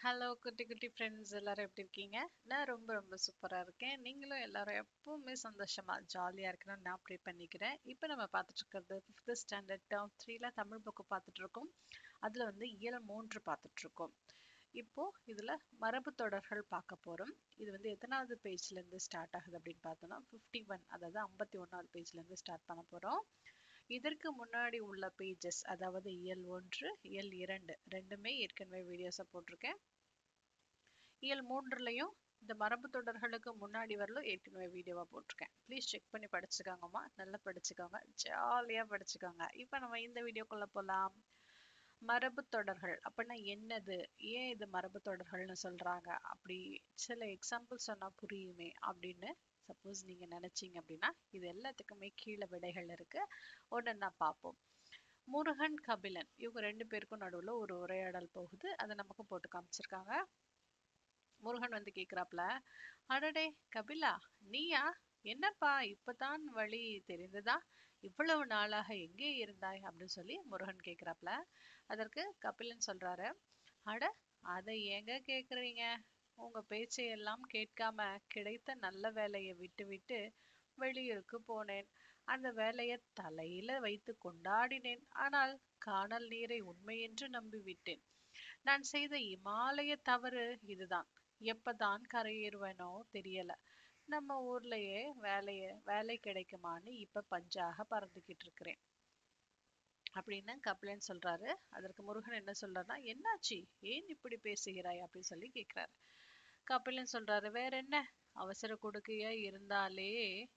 hello குட்டி குட்டி friends எல்லாரும் எப்படி இருக்கீங்க நான் ரொம்ப ரொம்ப சூப்பரா இருக்கேன் நீங்களும் எல்லாரும் எப்பவுமே சந்தோஷமா ஜாலியா இருக்கணும்னு நான் ப்ரே பண்ணிக்கிறேன் இப்போ நம்ம பார்த்துட்டு இருக்கிறது ஃபிஃப்த் ஸ்டாண்டர்ட் டேர்ம் த்ரீல தமிழ் புக்கு பார்த்துட்டு இருக்கோம் அதுல வந்து இயல் மூன்று பார்த்துட்டு இருக்கோம் இப்போ இதுல மரபு தொடர்கள் பார்க்க போறோம் இது வந்து எத்தனாவது பேஜ்ல இருந்து ஸ்டார்ட் ஆகுது அப்படின்னு பார்த்தோம்னா ஃபிஃப்டி ஒன் அதாவது ஐம்பத்தி ஒன்னாவது பேஜ்ல இருந்து ஸ்டார்ட் பண்ண போறோம் இதற்கு முன்னாடி உள்ள பேஜஸ் அதாவது இயல் ஒன்று இயல் இரண்டு ரெண்டுமே ஏற்கனவே வீடியோஸை போட்டிருக்கேன் இயல் மூன்றுலையும் இந்த மரபு தொடர்களுக்கு முன்னாடி வரலும் ஏற்கனவே வீடியோவா போட்டிருக்கேன் ப்ளீஸ் செக் பண்ணி படிச்சுக்கோங்கம்மா நல்லா படிச்சுக்கோங்க ஜாலியா படிச்சுக்கோங்க இப்போ நம்ம இந்த வீடியோக்குள்ள போலாம் மரபு தொடர்கள் அப்படின்னா என்னது ஏன் இது மரபு தொடர்கள்னு சொல்றாங்க அப்படி சில எக்ஸாம்பிள் சொன்னா புரியுமே அப்படின்னு சப்போஸ் நீங்க நினைச்சீங்க அப்படின்னா இது எல்லாத்துக்குமே கீழே விடைகள் இருக்கு ஒன்னொன்னா பார்ப்போம் முருகன் கபிலன் இவங்க ரெண்டு பேருக்கும் நடுவுல ஒரு உரையாடல் போகுது அதை நமக்கு போட்டு காமிச்சிருக்காங்க முருகன் வந்து கேக்குறாப்ல அடடே கபிலா நீயா என்னப்பா இப்பதான் வழி தெரிந்ததா இவ்வளவு நாளாக எங்கே இருந்தாய் அப்படின்னு சொல்லி முருகன் கேக்குறாப்ல அதற்கு கபிலன் சொல்றாரு அட அதை ஏங்க கேக்குறீங்க உங்க பேச்சையெல்லாம் கேட்காம கிடைத்த நல்ல வேலையை விட்டு விட்டு வெளியூருக்கு போனேன் அந்த வேலையை தலையில வைத்து கொண்டாடினேன் ஆனால் காணல் நீரை உண்மை என்று நம்பிவிட்டேன் நான் செய்த இமாலய தவறு இதுதான் எப்பதான் கரையேறுவேனோ தெரியல நம்ம ஊர்லயே வேலைய வேலை கிடைக்குமான்னு இப்ப பஞ்சாக பறந்துகிட்டு இருக்கிறேன் அப்படின்னு கபிலன் சொல்றாரு அதற்கு முருகன் என்ன சொல்றாருன்னா என்னாச்சு ஏன் இப்படி பேசுகிறாய் அப்படின்னு சொல்லி கேக்குறாரு கபிலன் சொல்றாரு வேற என்ன அவசர கொடுக்கையா இருந்தாலே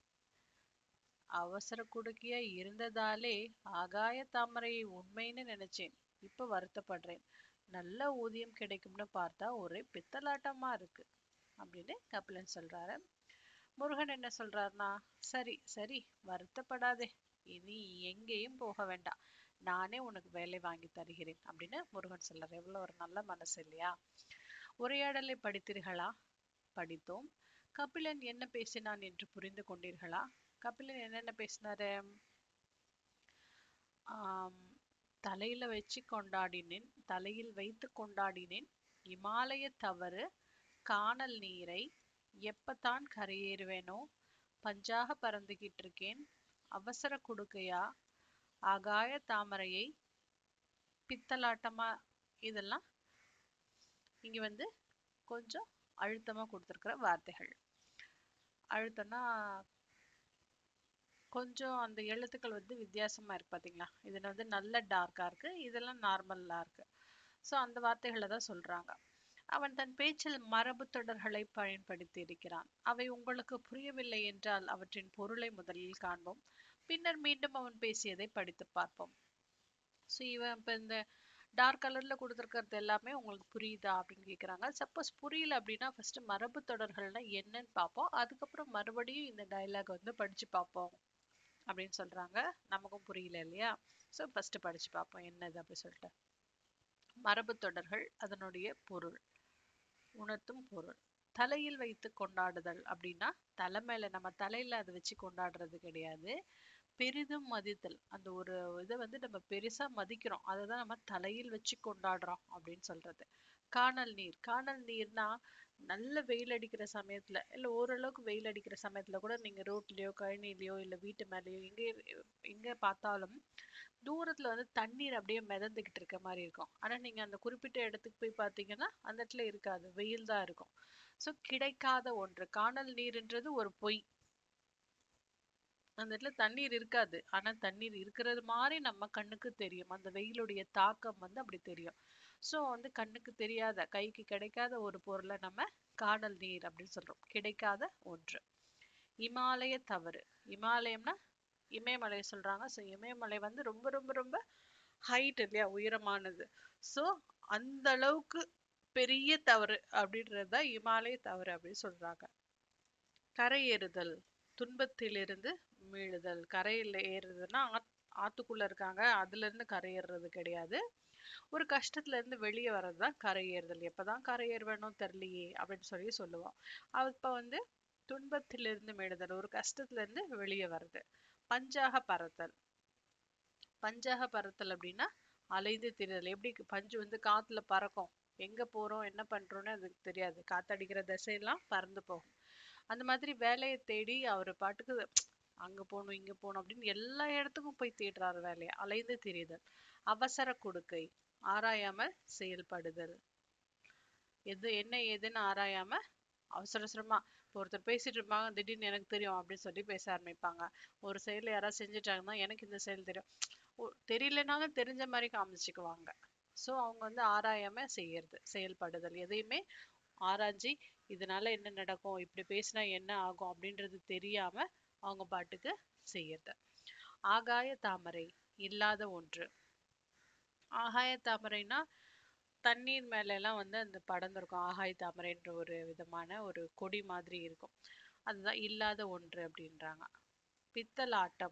அவசர கொடுக்கையா இருந்ததாலே ஆகாய தாமரையை உண்மைன்னு நினைச்சேன் இப்ப வருத்தப்படுறேன் நல்ல ஊதியம் கிடைக்கும்னு பார்த்தா ஒரே பித்தலாட்டமா இருக்கு அப்படின்னு கபிலன் சொல்றாரு முருகன் என்ன சொல்றாருன்னா சரி சரி வருத்தப்படாதே இனி எங்கேயும் போக வேண்டாம் நானே உனக்கு வேலை வாங்கி தருகிறேன் அப்படின்னு முருகன் சொல்றாரு எவ்வளவு ஒரு நல்ல மனசு இல்லையா உரையாடலை படித்தீர்களா படித்தோம் கபிலன் என்ன பேசினான் என்று புரிந்து கொண்டீர்களா கபிலன் என்னென்ன பேசினாரு ஆம் தலையில வச்சு கொண்டாடினேன் தலையில் வைத்து கொண்டாடினேன் இமாலய தவறு காணல் நீரை எப்பத்தான் கரையேறுவேனோ பஞ்சாக பறந்துகிட்டு இருக்கேன் அவசர கொடுக்கையா ஆகாய தாமரையை பித்தலாட்டமா இதெல்லாம் இங்க வந்து கொஞ்சம் அழுத்தமா கொடுத்துருக்கிற வார்த்தைகள் அழுத்தம்னா கொஞ்சம் அந்த எழுத்துக்கள் வந்து வித்தியாசமா இருக்கு பாத்தீங்களா இதுல வந்து நல்ல டார்க்கா இருக்கு இதெல்லாம் நார்மலா இருக்கு சோ அந்த வார்த்தைகளை தான் சொல்றாங்க அவன் தன் பேச்சில் மரபு தொடர்களை பயன்படுத்தி இருக்கிறான் அவை உங்களுக்கு புரியவில்லை என்றால் அவற்றின் பொருளை முதலில் காண்போம் பின்னர் மீண்டும் அவன் பேசியதை படித்து பார்ப்போம் ஸோ இவன் இப்போ இந்த டார்க் கலர்ல கொடுத்துருக்கிறது எல்லாமே உங்களுக்கு புரியுதா அப்படின்னு கேட்குறாங்க சப்போஸ் புரியல அப்படின்னா ஃபர்ஸ்ட் மரபு தொடர்கள்னா என்னன்னு பார்ப்போம் அதுக்கப்புறம் மறுபடியும் இந்த டைலாக் வந்து படிச்சு பார்ப்போம் அப்படின்னு சொல்றாங்க நமக்கும் புரியல இல்லையா ஸோ ஃபர்ஸ்ட் படிச்சு பார்ப்போம் என்னது அப்படி சொல்லிட்டு மரபு தொடர்கள் அதனுடைய பொருள் உணர்த்தும் பொருள் தலையில் வைத்து கொண்டாடுதல் அப்படின்னா தலை மேல நம்ம தலையில அதை வச்சு கொண்டாடுறது கிடையாது பெரிதும் மதித்தல் அந்த ஒரு இதை வந்து நம்ம பெருசா மதிக்கிறோம் அதை தான் நம்ம தலையில் வச்சு கொண்டாடுறோம் அப்படின்னு சொல்றது காணல் நீர் காணல் நீர்னா நல்ல வெயில் அடிக்கிற சமயத்துல இல்ல ஓரளவுக்கு வெயில் அடிக்கிற சமயத்துல கூட நீங்க ரோட்லயோ கழனிலயோ இல்ல வீட்டு மேலயோ எங்க எங்க பார்த்தாலும் தூரத்துல வந்து தண்ணீர் அப்படியே மிதந்துகிட்டு இருக்க மாதிரி இருக்கும் ஆனா நீங்க அந்த குறிப்பிட்ட இடத்துக்கு போய் பார்த்தீங்கன்னா அந்த இடத்துல இருக்காது வெயில் தான் இருக்கும் சோ கிடைக்காத ஒன்று காணல் நீர்ன்றது ஒரு பொய் அந்த இடத்துல தண்ணீர் இருக்காது ஆனா தண்ணீர் இருக்கிறது மாதிரி நம்ம கண்ணுக்கு தெரியும் அந்த வெயிலுடைய தாக்கம் வந்து அப்படி தெரியும் சோ வந்து கண்ணுக்கு தெரியாத கைக்கு கிடைக்காத ஒரு பொருளை நம்ம காணல் நீர் அப்படின்னு சொல்றோம் கிடைக்காத ஒன்று இமாலய தவறு இமாலயம்னா இமயமலை சொல்றாங்க ஸோ இமயமலை வந்து ரொம்ப ரொம்ப ரொம்ப ஹைட் இல்லையா உயரமானது ஸோ அந்த அளவுக்கு பெரிய தவறு அப்படின்றது தான் இமாலய தவறு அப்படின்னு சொல்றாங்க கரையேறுதல் துன்பத்திலிருந்து மீளுதல் கரையில் ஏறுறதுன்னா ஆத்துக்குள்ள இருக்காங்க அதுல இருந்து கரையேறது கிடையாது ஒரு கஷ்டத்துல இருந்து வெளியே வர்றதுதான் கரையேறுதல் எப்பதான் கரையேறுவேணும் தெரியலையே அப்படின்னு சொல்லி சொல்லுவோம் அப்ப வந்து துன்பத்திலிருந்து மீளுதல் ஒரு கஷ்டத்துல இருந்து வெளியே வருது பஞ்சாக பறத்தல் பஞ்சாக பறத்தல் அப்படின்னா அலைந்து திரிதல் எப்படி பஞ்சு வந்து காத்துல பறக்கும் எங்க போறோம் என்ன பண்றோம்னு அதுக்கு தெரியாது காத்தடிக்கிற திசையெல்லாம் பறந்து போகும் அந்த மாதிரி வேலையை தேடி அவர் பாட்டுக்கு அங்க போகணும் இங்க போகணும் அப்படின்னு எல்லா இடத்துக்கும் போய் தேடுறாரு வேலையை அலைந்து திரிதல் அவசர கொடுக்கை ஆராயாமல் செயல்படுதல் எது என்ன ஏதுன்னு ஆராயாம அவசர அவசரமா இப்போ ஒருத்தர் பேசிட்டு இருப்பாங்க திடீர்னு எனக்கு தெரியும் அப்படின்னு சொல்லி பேச ஆரம்பிப்பாங்க ஒரு செயல் யாராவது செஞ்சுட்டாங்கன்னா எனக்கு இந்த செயல் தெரியும் ஓ, தெரியலனாலும் தெரிஞ்ச மாதிரி காமிச்சுக்குவாங்க ஸோ அவங்க வந்து ஆராயாம செய்யறது செயல்படுதல் எதையுமே ஆராய்ஞ்சி இதனால என்ன நடக்கும் இப்படி பேசினா என்ன ஆகும் அப்படின்றது தெரியாம அவங்க பாட்டுக்கு செய்யறது ஆகாய தாமரை இல்லாத ஒன்று ஆகாய தாமரைனா தண்ணீர் மேல எல்லாம் வந்து அந்த படர்ந்திருக்கும் ஆகாய தாமரைன்ற ஒரு விதமான ஒரு கொடி மாதிரி இருக்கும் அதுதான் இல்லாத ஒன்று அப்படின்றாங்க பித்தலாட்டம்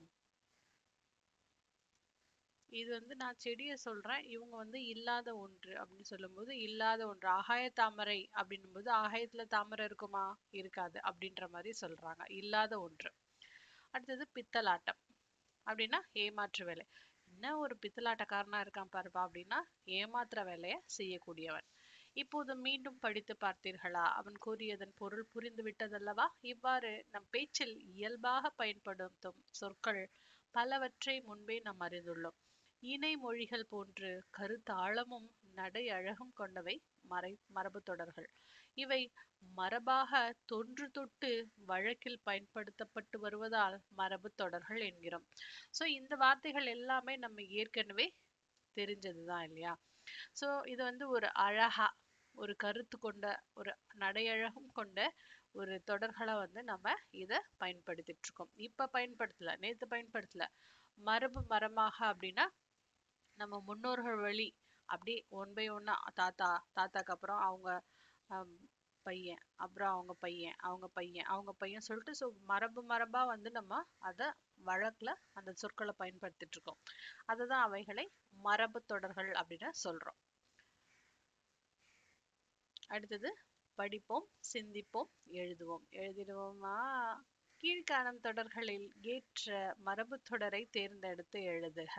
இது வந்து நான் செடியை சொல்றேன் இவங்க வந்து இல்லாத ஒன்று அப்படின்னு சொல்லும்போது இல்லாத ஒன்று ஆகாய தாமரை அப்படின்னும் போது ஆகாயத்துல தாமரை இருக்குமா இருக்காது அப்படின்ற மாதிரி சொல்றாங்க இல்லாத ஒன்று அடுத்தது பித்தலாட்டம் அப்படின்னா ஏமாற்று வேலை என்ன ஒரு பித்தலாட்டக்காரனா இருக்கான் பாருப்பா அப்படின்னா ஏமாத்துற வேலையை செய்யக்கூடியவன் இப்போது மீண்டும் படித்து பார்த்தீர்களா அவன் கூறியதன் பொருள் புரிந்து விட்டதல்லவா இவ்வாறு நம் பேச்சில் இயல்பாக பயன்படுத்தும் சொற்கள் பலவற்றை முன்பே நாம் அறிந்துள்ளோம் இணை மொழிகள் போன்று கருத்தாழமும் நடை அழகும் கொண்டவை மறை மரபு தொடர்கள் இவை மரபாக தொன்று தொட்டு வழக்கில் பயன்படுத்தப்பட்டு வருவதால் மரபு தொடர்கள் என்கிறோம் ஸோ இந்த வார்த்தைகள் எல்லாமே நம்ம ஏற்கனவே தெரிஞ்சதுதான் இல்லையா ஸோ இது வந்து ஒரு அழகா ஒரு கருத்து கொண்ட ஒரு நடையழகும் கொண்ட ஒரு தொடர்களை வந்து நம்ம இதை பயன்படுத்திட்டு இருக்கோம் இப்ப பயன்படுத்தல நேத்து பயன்படுத்தல மரபு மரமாக அப்படின்னா நம்ம முன்னோர்கள் வழி அப்படி ஒன் பை ஒன்னா தாத்தா தாத்தாக்கு அப்புறம் அவங்க ஹம், பையன் அப்புறம் அவங்க பையன் அவங்க பையன் அவங்க பையன் சொல்லிட்டு ஸோ மரபு மரபா வந்து நம்ம அதை வழக்குல அந்த சொற்களை பயன்படுத்திட்டு இருக்கோம் அதுதான் அவைகளை மரபு தொடர்கள் அப்படின்னு சொல்றோம் அடுத்தது படிப்போம் சிந்திப்போம் எழுதுவோம் எழுதிடுவோமா கீழ்காணும் தொடர்களில் ஏற்ற மரபு தொடரை தேர்ந்தெடுத்து எழுதுக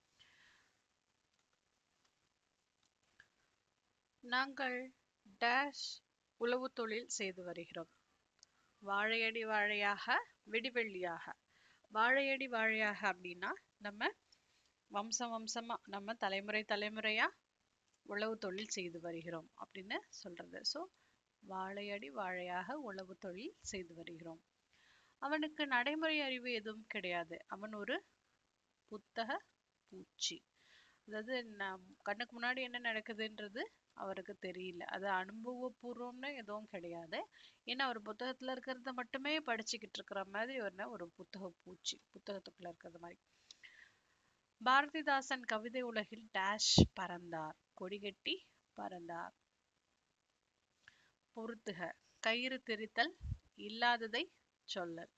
நாங்கள் டேஷ் உழவு தொழில் செய்து வருகிறோம் வாழையடி வாழையாக விடிவெள்ளியாக வாழையடி வாழையாக அப்படின்னா நம்ம வம்சம் வம்சமா நம்ம தலைமுறை தலைமுறையா உழவு தொழில் செய்து வருகிறோம் அப்படின்னு சொல்றது ஸோ வாழையடி வாழையாக உழவு தொழில் செய்து வருகிறோம் அவனுக்கு நடைமுறை அறிவு எதுவும் கிடையாது அவன் ஒரு புத்தக பூச்சி அதாவது நம் கண்ணுக்கு முன்னாடி என்ன நடக்குதுன்றது அவருக்கு தெரியல அது அனுபவபூர்வம்னு எதுவும் கிடையாது ஏன்னா அவர் புத்தகத்துல இருக்கிறத மட்டுமே படிச்சுக்கிட்டு இருக்கிற மாதிரி ஒரு ஒரு புத்தக பூச்சி புத்தகத்துக்குள்ள இருக்கிறது மாதிரி பாரதிதாசன் கவிதை உலகில் டேஷ் பறந்தார் கொடிகட்டி பறந்தார் பொருத்துக கயிறு திரித்தல் இல்லாததை சொல்லல்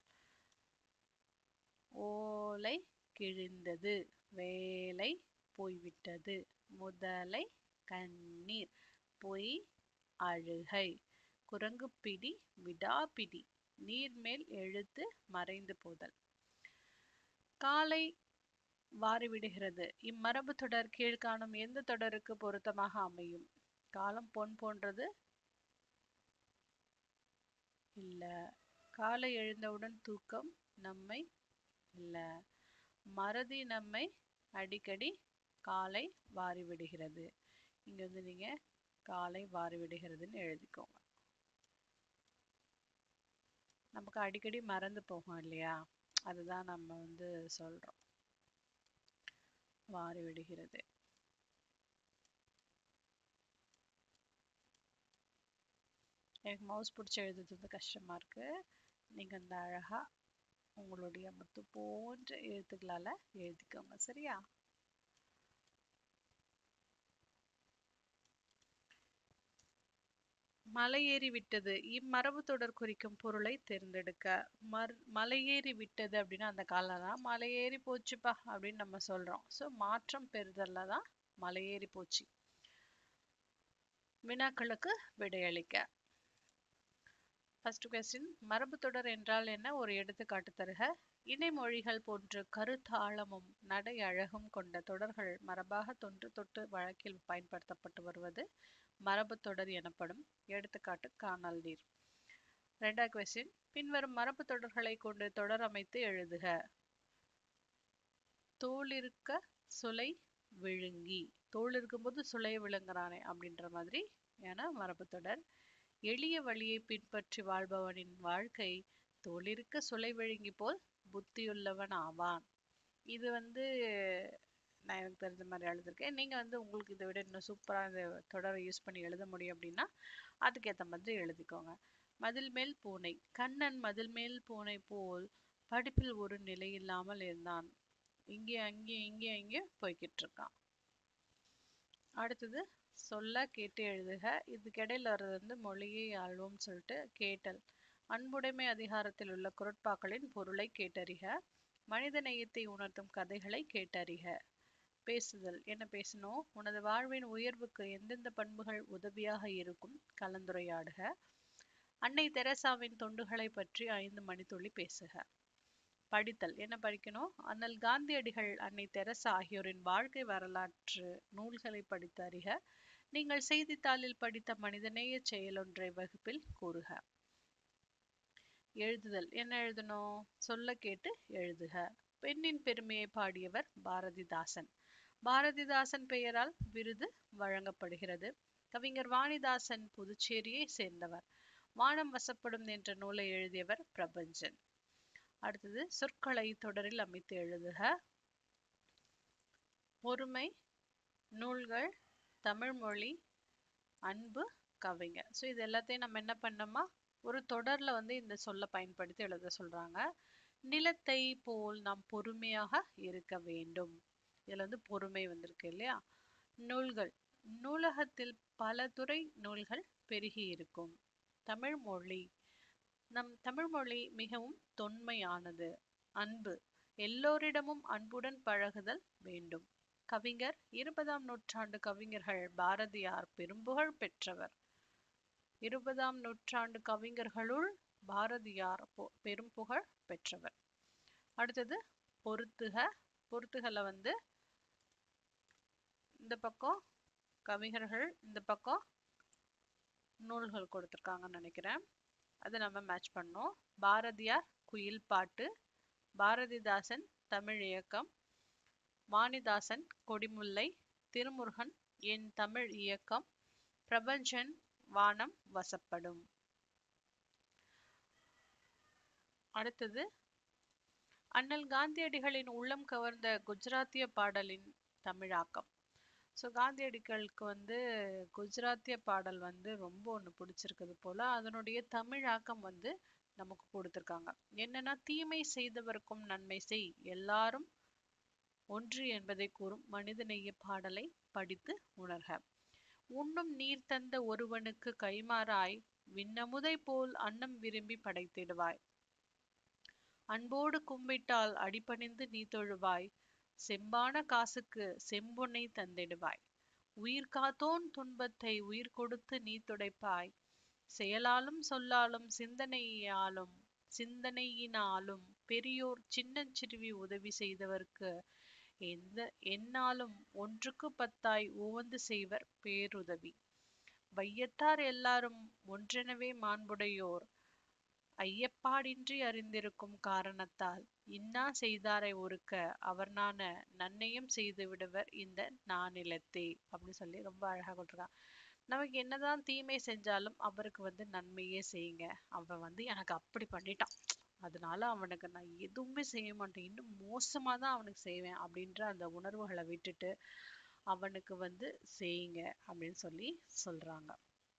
ஓலை கிழிந்தது வேலை போய்விட்டது முதலை கண்ணீர் பொய் அழுகை குரங்குப்பிடி விடாப்பிடி நீர்மேல் எழுத்து மறைந்து போதல் காலை வாரிவிடுகிறது இம்மரபு தொடர் கீழ்காணும் எந்த தொடருக்கு பொருத்தமாக அமையும் காலம் பொன் போன்றது இல்ல காலை எழுந்தவுடன் தூக்கம் நம்மை இல்ல மறதி நம்மை அடிக்கடி காலை வாரி விடுகிறது இங்க வந்து நீங்க காலை வாரி விடுகிறதுன்னு எழுதிக்கோங்க நமக்கு அடிக்கடி மறந்து போகும் இல்லையா அதுதான் நம்ம வந்து சொல்றோம் வாரி விடுகிறது எனக்கு மவுஸ் பிடிச்சி எழுதுறது வந்து கஷ்டமா இருக்கு நீங்க அந்த அழகா உங்களுடைய முத்து போன்ற எழுத்துக்களால எழுதிக்கோங்க சரியா மலையேறி விட்டது இம்மரபு தொடர் குறிக்கும் பொருளை தேர்ந்தெடுக்க மர் மலையேறி விட்டது அப்படின்னா அந்த காலம் தான் மலையேறி போச்சுப்பா அப்படின்னு நம்ம சொல்றோம் ஸோ மாற்றம் பெறுதல்ல தான் மலையேறி போச்சு வினாக்களுக்கு விடையளிக்க ஃபர்ஸ்ட் கொஸ்டின் மரபு தொடர் என்றால் என்ன ஒரு எடுத்துக்காட்டு தருக இணைமொழிகள் போன்று கருத்தாழமும் நடை அழகும் கொண்ட தொடர்கள் மரபாக தொன்று தொட்டு வழக்கில் பயன்படுத்தப்பட்டு வருவது மரபு தொடர் எனப்படும் எடுத்துக்காட்டு காணல் நீர் ரெண்டாவது கொஸ்டின் பின்வரும் மரபு தொடர்களை கொண்டு தொடர் அமைத்து எழுதுக தோலிருக்க சுலை விழுங்கி தோல் இருக்கும்போது சுளைய விழுங்குறானே அப்படின்ற மாதிரி என மரபு தொடர் எளிய வழியை பின்பற்றி வாழ்பவனின் வாழ்க்கை தோலிருக்க சுலை விழுங்கி போல் புத்தியுள்ளவன் ஆவான் இது வந்து நான் எனக்கு தெரிஞ்ச மாதிரி எழுதிருக்கேன் நீங்க வந்து உங்களுக்கு இதை விட இன்னும் சூப்பரா இந்த தொடரை யூஸ் பண்ணி எழுத முடியும் அப்படின்னா அதுக்கேற்ற மாதிரி எழுதிக்கோங்க மதில் மேல் பூனை கண்ணன் மதில் மேல் பூனை போல் படிப்பில் ஒரு நிலை இல்லாமல் இருந்தான் இங்கே அங்கே இங்கே அங்கே போய்கிட்டு இருக்கான் அடுத்தது சொல்ல கேட்டு எழுதுக இதுக்கு இடையில வர்றது வந்து மொழியை ஆழ்வோம்னு சொல்லிட்டு கேட்டல் அன்புடைமை அதிகாரத்தில் உள்ள குரட்பாக்களின் பொருளை கேட்டறிக மனித நேயத்தை உணர்த்தும் கதைகளை கேட்டறிக பேசுதல் என்ன பேசணும் உனது வாழ்வின் உயர்வுக்கு எந்தெந்த பண்புகள் உதவியாக இருக்கும் கலந்துரையாடுக அன்னை தெரசாவின் தொண்டுகளை பற்றி ஐந்து மணித்துளி பேசுக படித்தல் என்ன படிக்கணும் அண்ணல் காந்தியடிகள் அன்னை தெரசா ஆகியோரின் வாழ்க்கை வரலாற்று நூல்களை படித்து அறிக நீங்கள் செய்தித்தாளில் படித்த மனிதநேய செயலொன்றை வகுப்பில் கூறுக எழுதுதல் என்ன எழுதணும் சொல்ல கேட்டு எழுதுக பெண்ணின் பெருமையை பாடியவர் பாரதிதாசன் பாரதிதாசன் பெயரால் விருது வழங்கப்படுகிறது கவிஞர் வாணிதாசன் புதுச்சேரியை சேர்ந்தவர் வானம் வசப்படும் என்ற நூலை எழுதியவர் பிரபஞ்சன் அடுத்தது சொற்களை தொடரில் அமைத்து எழுதுக பொறுமை நூல்கள் தமிழ்மொழி அன்பு கவிஞர் ஸோ இது எல்லாத்தையும் நம்ம என்ன பண்ணோமா ஒரு தொடர்ல வந்து இந்த சொல்ல பயன்படுத்தி எழுத சொல்றாங்க நிலத்தை போல் நாம் பொறுமையாக இருக்க வேண்டும் இதுல வந்து பொறுமை வந்திருக்கு இல்லையா நூல்கள் நூலகத்தில் பல துறை நூல்கள் பெருகி இருக்கும் தமிழ் மொழி நம் தமிழ் மொழி மிகவும் தொன்மையானது அன்பு எல்லோரிடமும் அன்புடன் பழகுதல் வேண்டும் கவிஞர் இருபதாம் நூற்றாண்டு கவிஞர்கள் பாரதியார் பெரும்புகழ் பெற்றவர் இருபதாம் நூற்றாண்டு கவிஞர்களுள் பாரதியார் பெரும் புகழ் பெற்றவர் அடுத்தது பொருத்துக பொருத்துகளை வந்து இந்த பக்கம் கவிஞர்கள் இந்த பக்கம் நூல்கள் கொடுத்துருக்காங்கன்னு நினைக்கிறேன் அதை நம்ம மேட்ச் பண்ணோம் பாரதியார் குயில் பாட்டு பாரதிதாசன் தமிழ் இயக்கம் வாணிதாசன் கொடிமுல்லை திருமுருகன் என் தமிழ் இயக்கம் பிரபஞ்சன் வானம் வசப்படும் அடுத்தது அண்ணல் காந்தியடிகளின் உள்ளம் கவர்ந்த குஜராத்திய பாடலின் தமிழாக்கம் ஸோ காந்தியடிகளுக்கு வந்து குஜராத்திய பாடல் வந்து ரொம்ப ஒன்று பிடிச்சிருக்குது போல அதனுடைய தமிழாக்கம் வந்து நமக்கு கொடுத்துருக்காங்க என்னன்னா தீமை செய்தவருக்கும் நன்மை செய் எல்லாரும் ஒன்று என்பதை கூறும் மனிதநேய பாடலை படித்து உணர்க உண்ணும் நீர் தந்த ஒருவனுக்கு கைமாறாய் விண்ணமுதை போல் அன்னம் விரும்பி படைத்திடுவாய் அன்போடு கும்பிட்டால் அடிபணிந்து நீ தொழுவாய் செம்பான காசுக்கு செம்பொன்னை தந்திடுவாய் உயிர் காத்தோன் துன்பத்தை உயிர் கொடுத்து நீ துடைப்பாய் செயலாலும் சொல்லாலும் சிந்தனையாலும் சிந்தனையினாலும் பெரியோர் சின்னஞ்சிறுவி உதவி செய்தவர்க்கு எந்த எந்நாளும் ஒன்றுக்கு பத்தாய் உவந்து செய்வர் பேருதவி வையத்தார் எல்லாரும் ஒன்றெனவே மாண்புடையோர் ஐயப்பாடின்றி அறிந்திருக்கும் காரணத்தால் இன்னா செய்தாரை ஒருக்க அவர் நான நன்னையும் செய்து விடுவர் இந்த நானிலத்தே அப்படின்னு சொல்லி ரொம்ப அழகா கொடுத்துருக்காங்க நமக்கு என்னதான் தீமை செஞ்சாலும் அவருக்கு வந்து நன்மையே செய்யுங்க அவன் வந்து எனக்கு அப்படி பண்ணிட்டான் அதனால அவனுக்கு நான் எதுவுமே செய்ய மாட்டேன் இன்னும் மோசமா தான் அவனுக்கு செய்வேன் அப்படின்ற அந்த உணர்வுகளை விட்டுட்டு அவனுக்கு வந்து செய்யுங்க அப்படின்னு சொல்லி சொல்றாங்க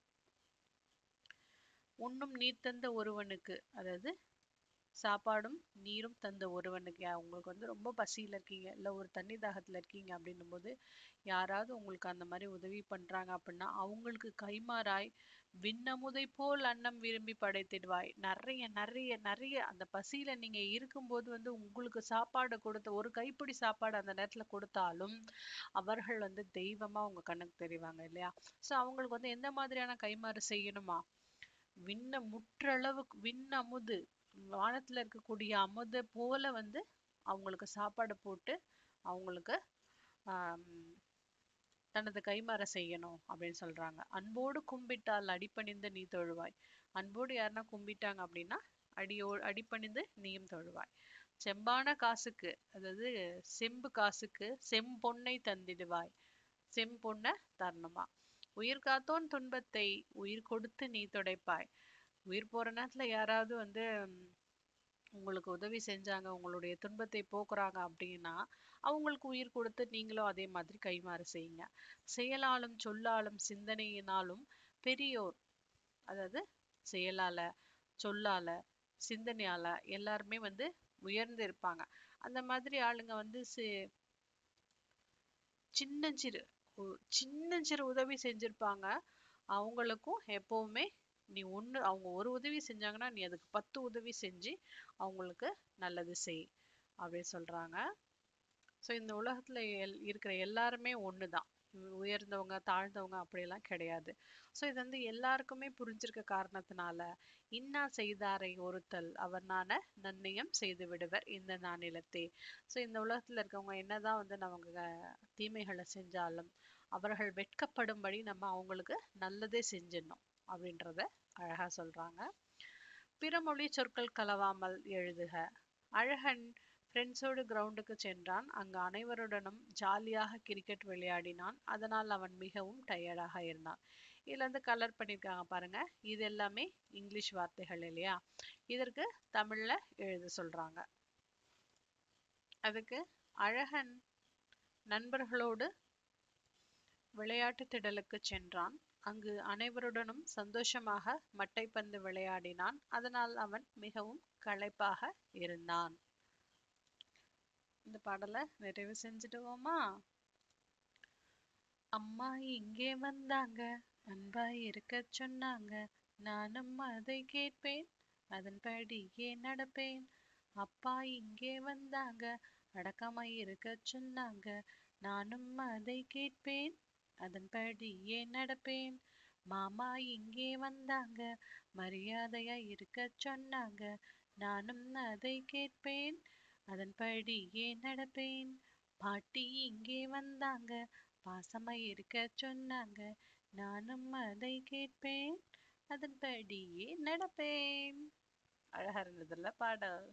உண்ணும் நீர் தந்த ஒருவனுக்கு அதாவது சாப்பாடும் நீரும் தந்த ஒருவனுக்கு உங்களுக்கு வந்து ரொம்ப பசியில இருக்கீங்க இல்ல ஒரு தண்ணி தாகத்துல இருக்கீங்க அப்படின்னும் போது யாராவது உங்களுக்கு அந்த மாதிரி உதவி பண்றாங்க அப்படின்னா அவங்களுக்கு கைமாறாய் விண்ணமுதை போல் அன்னம் விரும்பி படைத்திடுவாய் நிறைய நிறைய நிறைய அந்த பசியில நீங்க இருக்கும்போது வந்து உங்களுக்கு சாப்பாடு கொடுத்த ஒரு கைப்பிடி சாப்பாடு அந்த நேரத்துல கொடுத்தாலும் அவர்கள் வந்து தெய்வமா உங்க கண்ணுக்கு தெரிவாங்க இல்லையா சோ அவங்களுக்கு வந்து எந்த மாதிரியான கைமாறு செய்யணுமா விண்ண முற்றளவுக்கு விண்ணமுது வானத்துல இருக்கக்கூடிய அமுத போல வந்து அவங்களுக்கு சாப்பாடு போட்டு அவங்களுக்கு ஆம், தனது கைமாற செய்யணும் அப்படின்னு சொல்றாங்க அன்போடு கும்பிட்டால் அடிபணிந்து நீ தொழுவாய் அன்போடு யாருன்னா கும்பிட்டாங்க அப்படின்னா அடியோ அடிபணிந்து நீயும் தொழுவாய் செம்பான காசுக்கு அதாவது செம்பு காசுக்கு செம்பொன்னை தந்திடுவாய் செம்பொன்னை தரணுமா உயிர் காத்தோன் துன்பத்தை உயிர் கொடுத்து நீ துடைப்பாய் உயிர் போற நேரத்துல யாராவது வந்து ம், உங்களுக்கு உதவி செஞ்சாங்க உங்களுடைய துன்பத்தை போக்குறாங்க அப்படின்னா அவங்களுக்கு உயிர் கொடுத்து நீங்களும் அதே மாதிரி கைமாறு செய்யுங்க செயலாலும் சொல்லாலும் சிந்தனையினாலும் பெரியோர் அதாவது செயலால சொல்லால சிந்தனையால எல்லாருமே வந்து உயர்ந்து இருப்பாங்க அந்த மாதிரி ஆளுங்க வந்து சி- சின்னஞ்சிறு ஒ- சின்னஞ்சிறு உதவி செஞ்சிருப்பாங்க அவங்களுக்கும் எப்பவுமே நீ ஒண்ணு அவங்க ஒரு உதவி செஞ்சாங்கன்னா நீ அதுக்கு பத்து உதவி செஞ்சு அவங்களுக்கு நல்லது செய் அப்படின்னு சொல்றாங்க ஸோ இந்த உலகத்துல எல் இருக்கிற எல்லாருமே ஒண்ணுதான் உ- உயர்ந்தவங்க தாழ்ந்தவங்க அப்படியெல்லாம் கிடையாது ஸோ இது வந்து எல்லாருக்குமே புரிஞ்சிருக்க காரணத்தினால இன்னா செய்தாரை ஒருத்தல் அவர் நாண நன்னயம் செய்து விடுவர் இந்த நானிலத்தே ஸோ இந்த உலகத்துல இருக்கவங்க என்னதான் வந்து நமக்கு தீமைகளை செஞ்சாலும் அவர்கள் வெட்கப்படும்படி நம்ம அவங்களுக்கு நல்லதே செஞ்சிடணும் அப்படின்றத அழகா சொல்றாங்க பிறமொழி சொற்கள் கலவாமல் எழுதுக அழகன் ஃப்ரெண்ட்ஸோடு கிரவுண்டுக்கு சென்றான் அங்கு அனைவருடனும் ஜாலியாக கிரிக்கெட் விளையாடினான் அதனால் அவன் மிகவும் டயர்டாக இருந்தான் இதுல இருந்து கலர் பண்ணியிருக்காங்க பாருங்க இது எல்லாமே இங்கிலீஷ் வார்த்தைகள் இல்லையா இதற்கு தமிழ்ல எழுத சொல்றாங்க அதுக்கு அழகன் நண்பர்களோடு விளையாட்டு திடலுக்கு சென்றான் அங்கு அனைவருடனும் சந்தோஷமாக மட்டைப்பந்து விளையாடினான் அதனால் அவன் மிகவும் களைப்பாக இருந்தான் இந்த பாடலை நிறைவு செஞ்சுடுவோமா அம்மா இங்கே வந்தாங்க அன்பாய் இருக்க சொன்னாங்க நானும் அதை கேட்பேன் அதன்படியே நடப்பேன் அப்பா இங்கே வந்தாங்க அடக்கமாய் இருக்க சொன்னாங்க நானும் அதை கேட்பேன் அதன்படியே நடப்பேன் மாமா இங்கே வந்தாங்க மரியாதையா இருக்க சொன்னாங்க நானும் அதை கேட்பேன் அதன்படியே நடப்பேன் பாட்டி இங்கே வந்தாங்க பாசமா இருக்க சொன்னாங்க நானும் அதை கேட்பேன் அதன்படியே நடப்பேன் அழகா இருந்ததுல்ல பாடல்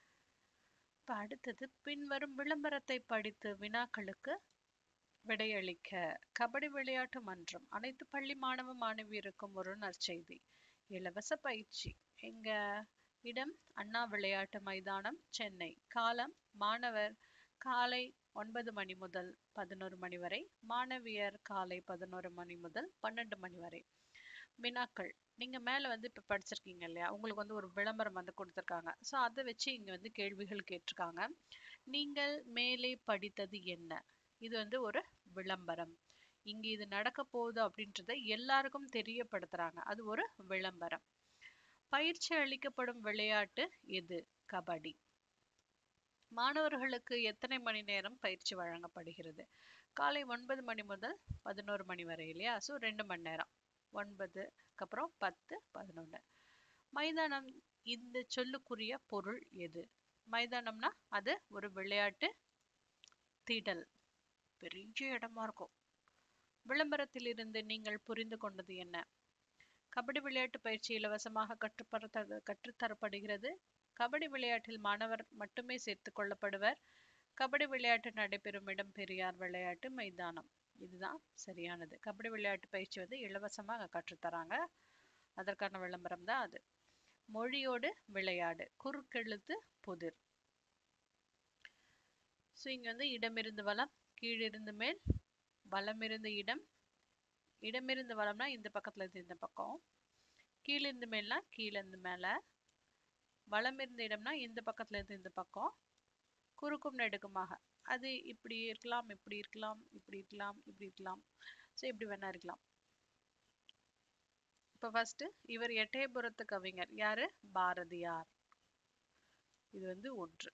இப்ப அடுத்தது பின்வரும் விளம்பரத்தை படித்து வினாக்களுக்கு விடையளிக்க கபடி விளையாட்டு மன்றம் அனைத்து பள்ளி மாணவ மாணவியருக்கும் ஒரு நற்செய்தி இலவச பயிற்சி எங்க இடம் அண்ணா விளையாட்டு மைதானம் சென்னை காலம் மாணவர் காலை ஒன்பது மணி முதல் பதினோரு மணி வரை மாணவியர் காலை பதினோரு மணி முதல் பன்னெண்டு மணி வரை வினாக்கள் நீங்க மேல வந்து இப்ப படிச்சிருக்கீங்க இல்லையா உங்களுக்கு வந்து ஒரு விளம்பரம் வந்து கொடுத்துருக்காங்க ஸோ அதை வச்சு இங்க வந்து கேள்விகள் கேட்டிருக்காங்க நீங்கள் மேலே படித்தது என்ன இது வந்து ஒரு விளம்பரம் இங்க இது நடக்க போகுது அப்படின்றத எல்லாருக்கும் தெரியப்படுத்துறாங்க அது ஒரு விளம்பரம் பயிற்சி அளிக்கப்படும் விளையாட்டு எது கபடி மாணவர்களுக்கு எத்தனை மணி நேரம் பயிற்சி வழங்கப்படுகிறது காலை ஒன்பது மணி முதல் பதினோரு மணி வரை இல்லையா ஸோ ரெண்டு மணி நேரம் ஒன்பதுக்கு அப்புறம் பத்து பதினொன்று மைதானம் இந்த சொல்லுக்குரிய பொருள் எது மைதானம்னா அது ஒரு விளையாட்டு திடல் பெரிய இடமா இருக்கும் விளம்பரத்திலிருந்து நீங்கள் புரிந்து கொண்டது என்ன கபடி விளையாட்டு பயிற்சி இலவசமாக கற்றுப்பற கற்றுத்தரப்படுகிறது கபடி விளையாட்டில் மாணவர் மட்டுமே சேர்த்து கொள்ளப்படுவர் கபடி விளையாட்டு நடைபெறும் இடம் பெரியார் விளையாட்டு மைதானம் இதுதான் சரியானது கபடி விளையாட்டு பயிற்சி வந்து இலவசமாக கற்றுத்தராங்க அதற்கான விளம்பரம் தான் அது மொழியோடு விளையாடு குறுக்கெழுத்து புதிர் ஸோ இங்க வந்து இடமிருந்து வலம் கீழிருந்து மேல் வலமிருந்து இடம் இடமிருந்து வலம்னா இந்த பக்கத்துல இருந்து இந்த பக்கம் கீழிருந்து மேல்னா கீழிருந்து மேல வலமிருந்து இடம்னா இந்த பக்கத்துல இருந்து இந்த பக்கம் குறுக்கும் நெடுக்குமாக அது இப்படி இருக்கலாம் இப்படி இருக்கலாம் இப்படி இருக்கலாம் இப்படி இருக்கலாம் ஸோ இப்படி வேணா இருக்கலாம் இப்போ ஃபர்ஸ்ட் இவர் எட்டயபுரத்து கவிஞர் யாரு பாரதியார் இது வந்து ஒன்று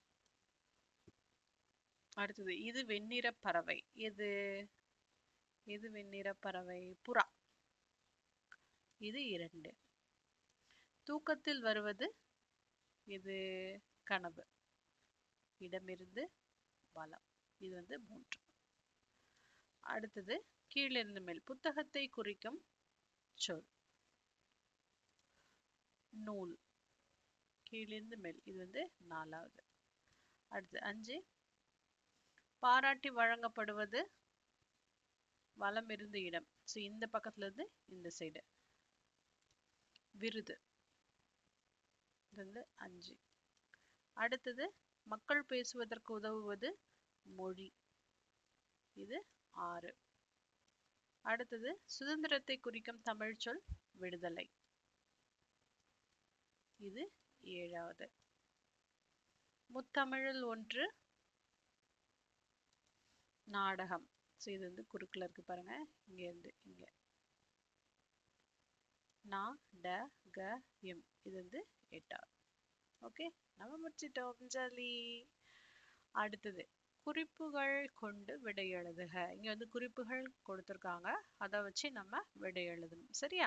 அடுத்தது இது வெண்ணிற பறவை எது இது வெண்ணிற பறவை புறா இது இரண்டு தூக்கத்தில் வருவது இது கனவு இடமிருந்து வலம் இது வந்து மூன்று அடுத்தது கீழிருந்து மேல் புத்தகத்தை குறிக்கும் சொல் நூல் கீழிருந்து மேல் இது வந்து நாலாவது அடுத்து அஞ்சு பாராட்டி வழங்கப்படுவது வலம் இருந்து இடம் ஸோ இந்த பக்கத்துல இருந்து இந்த சைடு விருது இது வந்து அஞ்சு அடுத்தது மக்கள் பேசுவதற்கு உதவுவது மொழி இது ஆறு அடுத்தது சுதந்திரத்தை குறிக்கும் தமிழ் சொல் விடுதலை இது ஏழாவது முத்தமிழில் ஒன்று நாடகம் ஸோ இது வந்து குறுக்கில் இருக்கு பாருங்க இங்க இருந்து இங்க நா ட க எம் இது வந்து எட்டாவது ஓகே நம்ம முடிச்சிட்டோம் ஜாலி அடுத்தது குறிப்புகள் கொண்டு விடை எழுதுக இங்க வந்து குறிப்புகள் கொடுத்துருக்காங்க அதை வச்சு நம்ம விடை எழுதணும் சரியா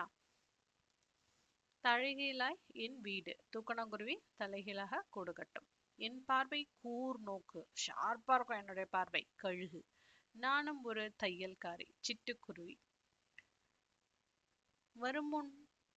தழகிலாய் என் வீடு தூக்கணாங்குருவி தலைகீழாக கொடுக்கட்டும் என் பார்வை கூர் நோக்கு ஷார்ப்பா இருக்கும் என்னுடைய பார்வை கழுகு நானும் ஒரு தையல்காரி சிட்டுக்குருவி வருமுன்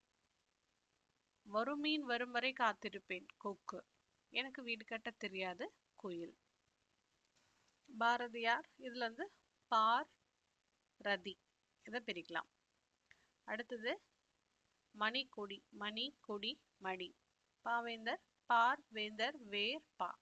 வருமீன் வரும் வரை காத்திருப்பேன் கொக்கு எனக்கு வீடு கட்ட தெரியாது குயில் பாரதியார் இதுல இருந்து பார் ரதி இதை பிரிக்கலாம் அடுத்தது மணி கொடி மணி கொடி மணி பாவேந்தர் பார் வேந்தர் வேர் பா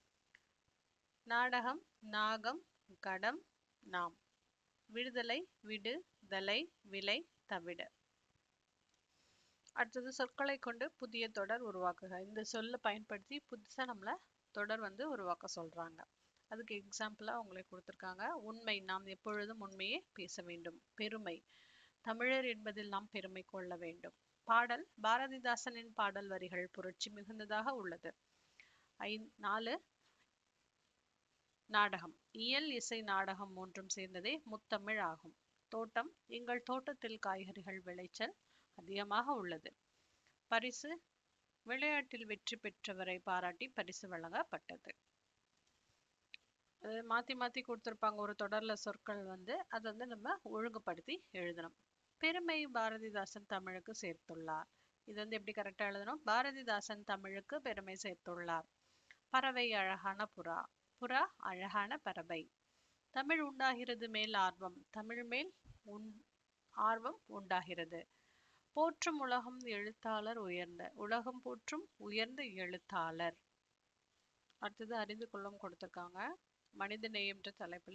நாடகம் நாகம் கடம் நாம் விடுதலை விடு தலை விலை தவிட அடுத்தது சொற்களை கொண்டு புதிய தொடர் உருவாக்குக இந்த சொல்லை பயன்படுத்தி புதுசா நம்மள தொடர் வந்து உருவாக்க சொல்றாங்க அதுக்கு எக்ஸாம்பிளா அவங்களே கொடுத்துருக்காங்க உண்மை நாம் எப்பொழுதும் உண்மையே பேச வேண்டும் பெருமை தமிழர் என்பதில் நாம் பெருமை கொள்ள வேண்டும் பாடல் பாரதிதாசனின் பாடல் வரிகள் புரட்சி மிகுந்ததாக உள்ளது ஐ நாலு நாடகம் இயல் இசை நாடகம் மூன்றும் சேர்ந்ததே முத்தமிழ் ஆகும் தோட்டம் எங்கள் தோட்டத்தில் காய்கறிகள் விளைச்சல் அதிகமாக உள்ளது பரிசு விளையாட்டில் வெற்றி பெற்றவரை பாராட்டி பரிசு வழங்கப்பட்டது மாத்தி மாத்தி கொடுத்துருப்பாங்க ஒரு தொடர்ல சொற்கள் வந்து அதை வந்து நம்ம ஒழுங்குபடுத்தி எழுதணும் பெருமை பாரதிதாசன் தமிழுக்கு சேர்த்துள்ளார் இது வந்து எப்படி கரெக்டா எழுதணும் பாரதிதாசன் தமிழுக்கு பெருமை சேர்த்துள்ளார் பறவை அழகான புறா புறா அழகான பறவை தமிழ் உண்டாகிறது மேல் ஆர்வம் தமிழ் மேல் உன் ஆர்வம் உண்டாகிறது போற்றும் உலகம் எழுத்தாளர் உயர்ந்த உலகம் போற்றும் உயர்ந்த எழுத்தாளர் அடுத்தது அறிந்து கொள்ளும் கொடுத்திருக்காங்க மனித நேயம்ன்ற தலைப்புல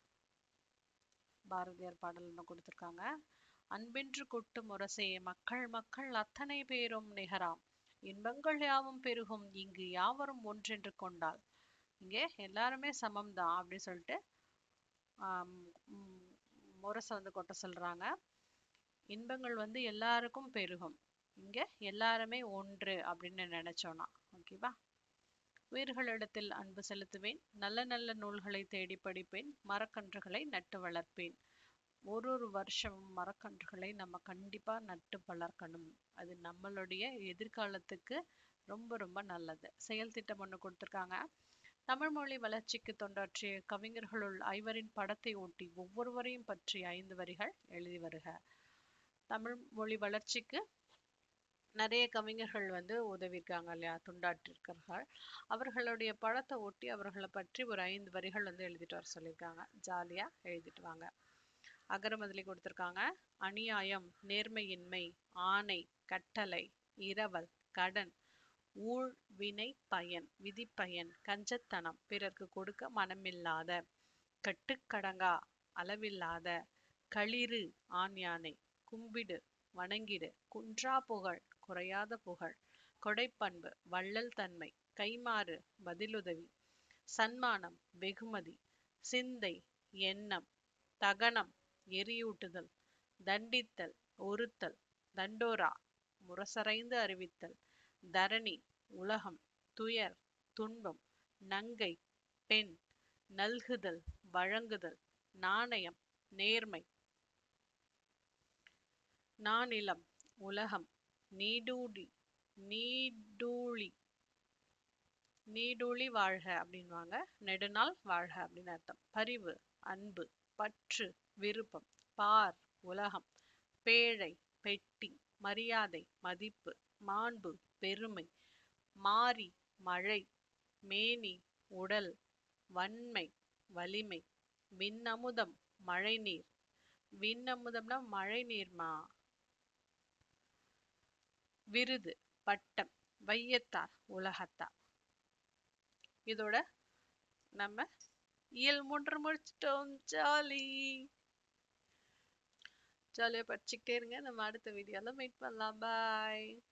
பாரதியார் பாடல் ஒன்று கொடுத்திருக்காங்க அன்பென்று கொட்டு முரசே மக்கள் மக்கள் அத்தனை பேரும் நிகராம் இன்பங்கள் யாவும் பெருகும் இங்கு யாவரும் ஒன்றென்று கொண்டால் இங்கே எல்லாருமே சமம் தான் அப்படின்னு சொல்லிட்டு ஆஹ் முரசை வந்து கொட்ட சொல்றாங்க இன்பங்கள் வந்து எல்லாருக்கும் பெருகும் இங்க எல்லாருமே ஒன்று அப்படின்னு நினைச்சோம்னா ஓகேவா உயிர்களிடத்தில் அன்பு செலுத்துவேன் நல்ல நல்ல நூல்களை தேடி படிப்பேன் மரக்கன்றுகளை நட்டு வளர்ப்பேன் ஒரு ஒரு வருஷமும் மரக்கன்றுகளை நம்ம கண்டிப்பா நட்டு வளர்க்கணும் அது நம்மளுடைய எதிர்காலத்துக்கு ரொம்ப ரொம்ப நல்லது செயல் திட்டம் ஒன்று கொடுத்துருக்காங்க தமிழ் மொழி வளர்ச்சிக்கு தொண்டாற்றிய கவிஞர்களுள் ஐவரின் படத்தை ஒட்டி ஒவ்வொருவரையும் பற்றி ஐந்து வரிகள் எழுதி வருக தமிழ் மொழி வளர்ச்சிக்கு நிறைய கவிஞர்கள் வந்து உதவியிருக்காங்க இல்லையா துண்டாற்றிருக்கிறார்கள் அவர்களுடைய படத்தை ஒட்டி அவர்களை பற்றி ஒரு ஐந்து வரிகள் வந்து எழுதிட்டு வர சொல்லியிருக்காங்க ஜாலியா எழுதிட்டு வாங்க அகரமதிலி கொடுத்துருக்காங்க அநியாயம் நேர்மையின்மை ஆணை கட்டளை இரவல் கடன் ஊழ் வினை பயன் விதிப்பயன் கஞ்சத்தனம் பிறர்க்கு கொடுக்க மனமில்லாத கட்டுக்கடங்கா அளவில்லாத களிறு ஆண் யானை கும்பிடு வணங்கிடு குன்றா புகழ் குறையாத புகழ் கொடைப்பண்பு வள்ளல் தன்மை கைமாறு பதிலுதவி சன்மானம் வெகுமதி சிந்தை எண்ணம் தகனம் எரியூட்டுதல் தண்டித்தல் ஒருத்தல் தண்டோரா முரசறைந்து அறிவித்தல் தரணி உலகம் துயர் துன்பம் நங்கை பெண் நல்குதல் வழங்குதல் நாணயம் நேர்மை நானிலம் உலகம் நீடூடி நீடூழி நீடூழி வாழ்க அப்படின்வாங்க நெடுநாள் வாழ்க அப்படின்னு அர்த்தம் பரிவு அன்பு பற்று விருப்பம் பார் உலகம் பேழை பெட்டி மரியாதை மதிப்பு மாண்பு பெருமை மாரி மழை மேனி உடல் வன்மை வலிமை விண்ணமுதம் மழைநீர் விண்ணமுதம்னா மழை நீர்மா விருது பட்டம் வையத்தார் உலகத்தார் இதோட நம்ம இயல் மூன்று முடிச்சிட்டோம் ஜாலி ஜாலியா படிச்சுக்கிட்டே இருங்க நம்ம அடுத்த வீடியோல மீட் பண்ணலாம் பாய்